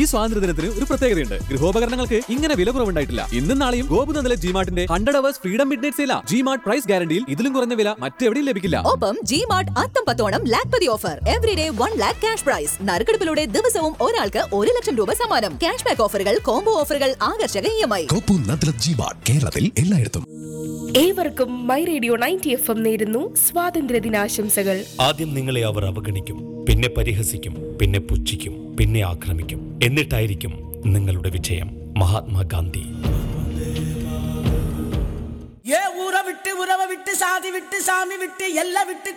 ഈ സ്വാതന്ത്ര്യദിനത്തിന് ഒരു പ്രത്യേകതയുണ്ട് ഗൃഹോപകരണങ്ങൾക്ക് ഇങ്ങനെ വില കുറവുണ്ടായിട്ടില്ല ഇന്നും നാളെയും ഗോപുനന്ദല ജിമാർട്ടിന്റെ hundred hours freedom midnight സെയിലാ ജിമാർട്ട് പ്രൈസ് ഗ്യാരണ്ടിയിൽ ഇതിലും കുറഞ്ഞ വില മറ്റെവിടെയും ലഭിക്കില്ല ഒപ്പം G Mart Atham Pathonam lakhpati offer everyday one lakh cash prize നറുക്കെടുപ്പിലൂടെ ദിവസവും ഒരാൾക്ക് ഒരു ലക്ഷം രൂപ സമ്മാനം ക്യാഷ് ബാക്ക് ഓഫറുകൾ കോംബോ ഓഫറുകൾ ആകർഷക ഇ എം ഐ കോപ്പു നദ്ല ജിമാർട്ട് കേരളത്തിൽ എല്ലായിടത്തും ഏവർക്കും my radio ninety F M നേരുന്നു സ്വാതന്ത്ര്യ ദിനാശംസകൾ ആദ്യം നിങ്ങളെ അവർ അവഗണിക്കും പിന്നെ പരിഹസിക്കും പിന്നെ പുച്ഛിക്കും പിന്നെ ആക്രമിക്കും എന്നിട്ടായിരിക്കും നിങ്ങളുടെ വിജയം മഹാത്മാഗാന്ധി ஏ ஊரை விட்டு உறவை விட்டு சாதி விட்டு சாமி விட்டு எல்லாம் விட்டு